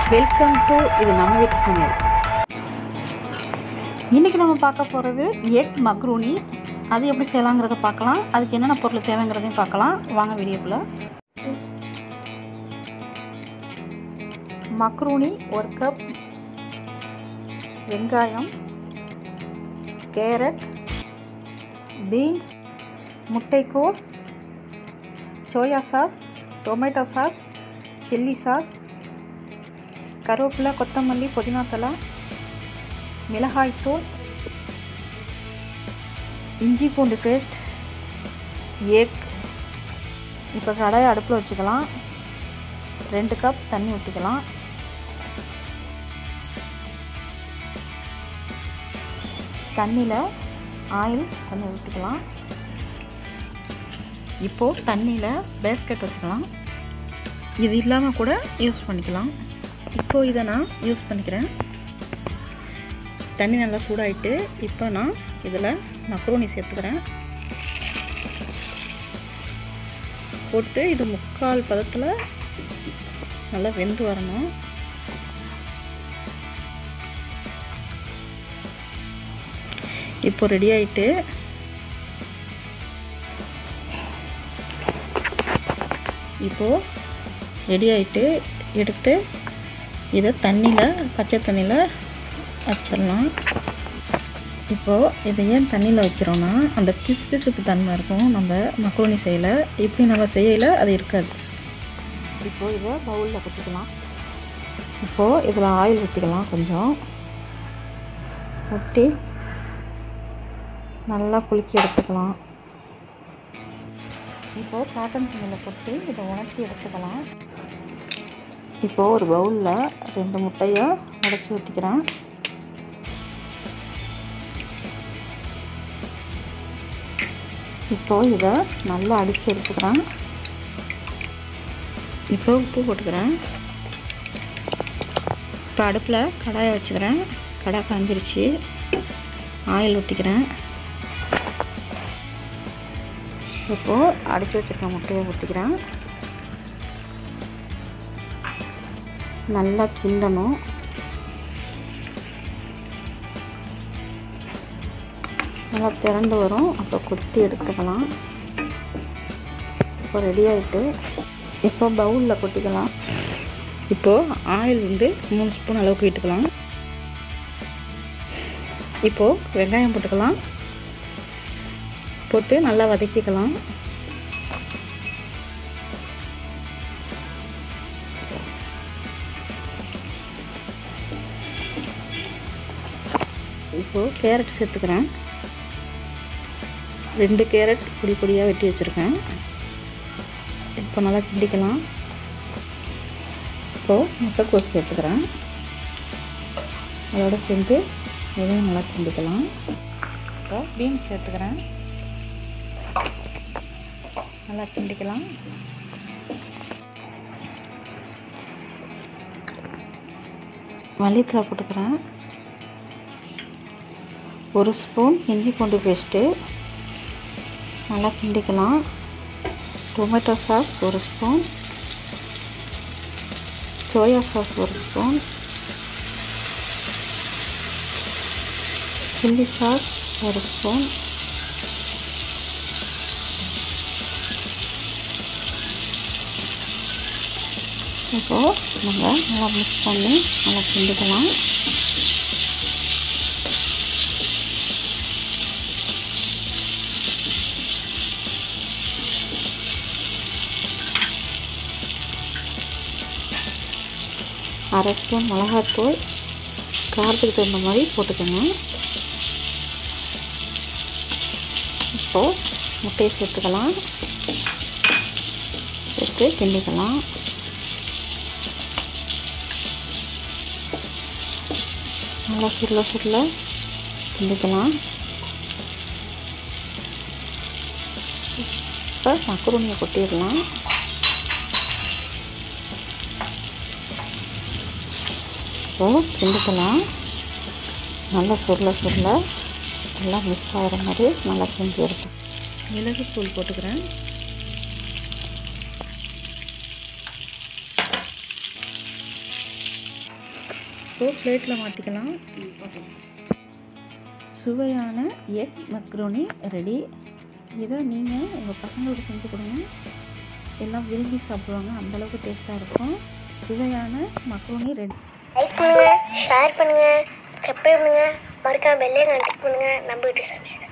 welcome to இது நம்ம வீட்டு சமையல் இன்றைக்கி நம்ம பார்க்க போகிறது எக் மக்ரூனி அது எப்படி செய்யலாங்கிறத பார்க்கலாம் அதுக்கு என்னென்ன பொருள் தேவைங்கிறதையும் பார்க்கலாம் வாங்க வீடியோக்குள்ளே மக்ரூனி ஒரு கப் வெங்காயம் கேரட் பீன்ஸ் முட்டைக்கோஸ் soya sauce tomato sauce chilli sauce கருவேப்பிலை கொத்தமல்லி புதினா தலை மிளகாய்த்தூள் இஞ்சி பூண்டு பேஸ்ட் எக் இப்போ கடாயை அடுப்பில் வச்சுக்கலாம் ரெண்டு கப் தண்ணி ஊற்றிக்கலாம் தண்ணியில் ஆயில் கொஞ்சம் ஊற்றிக்கலாம் இப்போது தண்ணியில் பேஸ்கெட் வச்சுக்கலாம் இது இல்லாமல் கூட யூஸ் பண்ணிக்கலாம் இப்போது இதை நான் யூஸ் பண்ணிக்கிறேன் தண்ணி நல்லா சூடாயிட்டு இப்போ நான் இதில் மக்ரோனி சேர்த்துக்கிறேன் போட்டு இது முக்கால் பதத்தில் நல்லா வெந்து வரணும் இப்போ ரெடி ஆயிட்டு இப்போது ரெடி ஆயிட்டு எடுத்து இதை தண்ணியில் பச்சை தண்ணியில் வச்சிடலாம் இப்போது இதை ஏன் தண்ணியில் வைக்கிறோன்னா அந்த பிசு பிசுப்பு தன்மை இருக்கும் நம்ம மக்ரோனி செய்யலை இப்படி நம்ம செய்யலை அது இருக்காது இப்போது இதை பவுலில் கொட்டிக்கலாம் இப்போது இதில் ஆயில் ஊற்றிக்கலாம் கொஞ்சம் ஊற்றி நல்லா குலுக்கி எடுத்துக்கலாம் இப்போது காட்டன் துணியில் கொட்டி இதை உணர்த்தி எடுத்துக்கலாம் இப்போது ஒரு பவுலில் ரெண்டு முட்டையை உடச்சி ஊற்றிக்கிறேன் இப்போது இதை நல்லா அடித்து எடுத்துக்கிறேன் இப்போ உப்பு போட்டுக்கிறேன் இப்போ அடுப்பில் கடாயை வச்சுக்கிறேன் கடாய் காஞ்சிருச்சு ஆயில் ஊற்றிக்கிறேன் இப்போது அடித்து வச்சுருக்க முட்டையை ஊற்றிக்கிறேன் நல்லா கிண்டணும் நல்லா திரண்டு வரும் அப்போ குத்தி எடுத்துக்கலாம் இப்போ ரெடி ஆகிட்டு இப்போ பவுலில் கொட்டிக்கலாம் இப்போது ஆயில் வந்து மூணு ஸ்பூன் அளவுக்கு விட்டுக்கலாம் இப்போது வெங்காயம் போட்டுக்கலாம் போட்டு நல்லா வதக்கிக்கலாம் இப்போது கேரட் சேர்த்துக்கிறேன் ரெண்டு கேரட் பொடி பொடியாக வெட்டி வச்சுருக்கேன் இப்போ நல்லா கிண்டிக்கலாம் இப்போது முட்டைக்கோஸ் சேர்த்துக்கிறேன் அதோட சேர்ந்து இதையும் நல்லா கிண்டிக்கலாம் இப்போ பீன்ஸ் சேர்த்துக்கிறேன் நல்லா கிண்டிக்கலாம் மல்லித்தலை போட்டுக்கிறேன் ஒரு ஸ்பூன் இஞ்சி பூண்டு பேஸ்ட்டு நல்லா கிண்டிக்கலாம் டொமேட்டோ சாஸ் ஒரு ஸ்பூன் சோயா சாஸ் ஒரு ஸ்பூன் சில்லி சாஸ் ஒரு ஸ்பூன் இப்போது நம்ம நல்லா மிக்ஸ் பண்ணி நல்லா கிண்டிக்கலாம் அரை ஸ்பூன் மிளகாத்தூள் காரத்துக்கு தகுந்த மாதிரி போட்டுக்கோங்க இப்போது முட்டையை சேர்த்துக்கலாம் சேர்த்து கிண்டிக்கலாம் நல்லா சுருள சுருள கிண்டிக்கலாம் இப்போ மக்குருணியை கொட்டிடலாம் இப்போது கிண்டிக்கலாம் நல்லா சுருள சுருள நல்லா மிக்ஸ் ஆகிற மாதிரி நல்லா கிண்டி எடுத்து மிளகுத்தூள் போட்டுக்கிறேன் இப்போது பிளேட்டில் மாற்றிக்கலாம் சுவையான எக் மக்ரோனி ரெடி இதை நீங்கள் உங்கள் பசங்களுக்கு செஞ்சு கொடுங்க எல்லாம் விரும்பி சாப்பிடுவாங்க அந்தளவுக்கு டேஸ்ட்டாக இருக்கும் சுவையான மக்ரோனி ரெடி லைக் பண்ணுங்கள் ஷேர் பண்ணுங்கள் சப்ஸ்கிரைப் பண்ணுங்கள் மறக்காம பெல்லையும் கனெக்ட் பண்ணுங்கள் நம்ம வீட்டு சமையல்